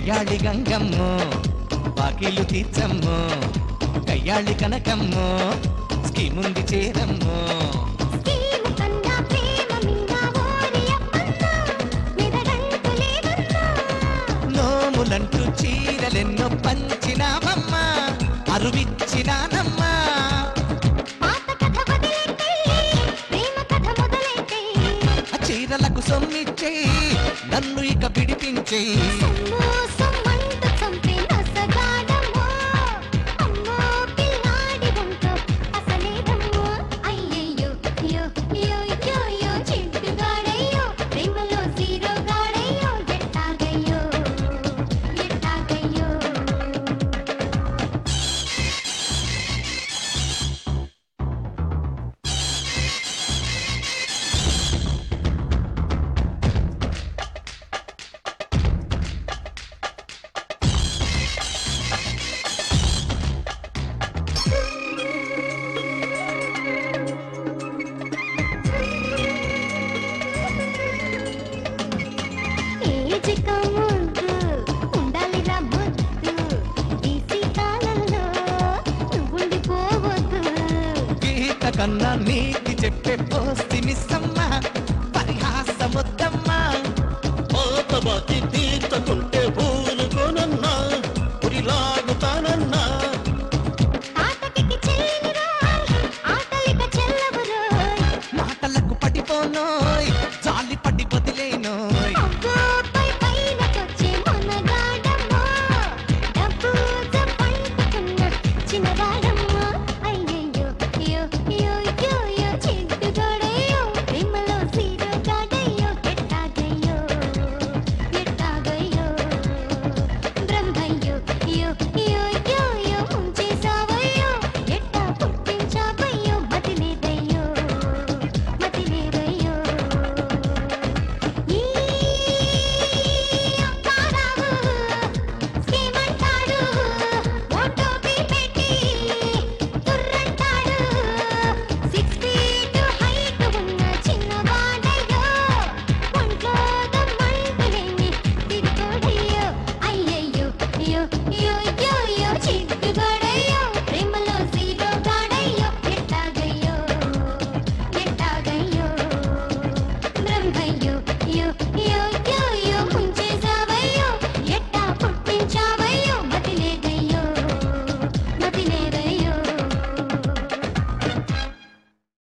గయ్యాళి గంగమ్మో బాకీలు తీర్చమ్మో గయ్యాళి కనకమ్మో స్కీముంది చేరమ్మో స్కీము కన్నా ప్రేమ మింగా ఓరి అప్పన్నా మెదడంటూ లేదన్నా నోములంటూ చీరలెన్నో పంచినావమ్మా అరువిచ్చినానమ్మా పాత కథ వదిలేటే ప్రేమ కథ మొదలెట్టే ఆ చీరలకు సొమ్మిచ్చేయి నన్ను ఇక పిడిపించేయి సొమ్ము సొమ్మంటూ చంపే నసగాడమ్మో అమ్మో పిల్లాడి వంటో అసలేదమ్మో అయ్యయ్యో యో యో యో యో చిట్టుగాడయ్యో ప్రేమలో జీరో గాడయ్యో ఎట్టాగయ్యో ఎట్టాగయ్యో ఏజిక ముద్దు ఉండాలిరా ముద్దు ఈసీ కాలంలో నువ్వుండిపోవద్దు గీత కన్నా నీతి చెప్పే పోస్తి మిస్సమ్మ పరిహాసముద్దమ్మా పాత బాకి తీర్చకుంటే ఊ